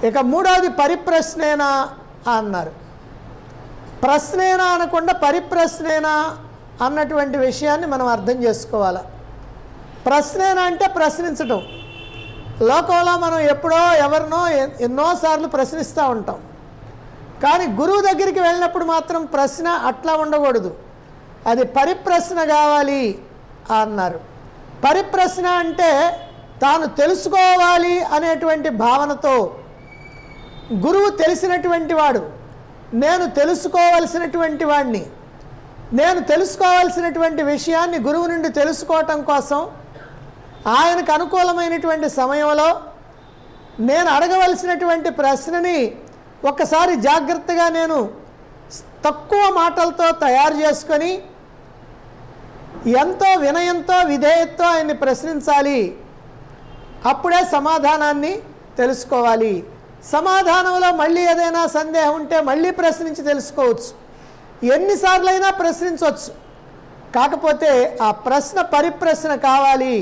ఇక మూడవది పరిప్రశ్నేనా అన్నారు ప్రశ్నేనా అనకుండా పరిప్రశ్నేనా అన్నటువంటి విషయాన్ని మనం అర్థం చేసుకోవాలి ప్రశ్నేనా అంటే ప్రశ్నించటం లోకంలో మనం ఎప్పుడో ఎవరినో ఎ- ఎన్నోసార్లు ప్రశ్నిస్తూ ఉంటాం కానీ గురువు దగ్గరికి వెళ్ళినప్పుడు మాత్రం ప్రశ్న అట్లా ఉండకూడదు అది పరిప్రశ్న కావాలి అన్నారు పరిప్రశ్న అంటే తాను తెలుసుకోవాలి అనేటువంటి భావనతో గురువు తెలిసినటువంటి వాడు నేను తెలుసుకోవలసినటువంటి వాడిని నేను తెలుసుకోవాల్సినటువంటి విషయాన్ని గురువు నుండి తెలుసుకోవటం కోసం ఆయనకు అనుకూలమైనటువంటి సమయంలో నేను అడగవలసినటువంటి ప్రశ్నని ఒక్కసారి జాగ్రత్తగా నేను తక్కువ మాటలతో తయారు చేసుకొని ఎంతో వినయంతో విధేయతతో ఆయన్ని ప్రశ్నించాలి అప్పుడే సమాధానాన్ని తెలుసుకోవాలి సమాధానంలో మళ్ళీ ఏదైనా సందేహం ఉంటే మళ్ళీ ప్రశ్నించి తెలుసుకోవచ్చు ఎన్నిసార్లైనా ప్రశ్నించవచ్చు కాకపోతే ఆ ప్రశ్న పరిప్రశ్న కావాలి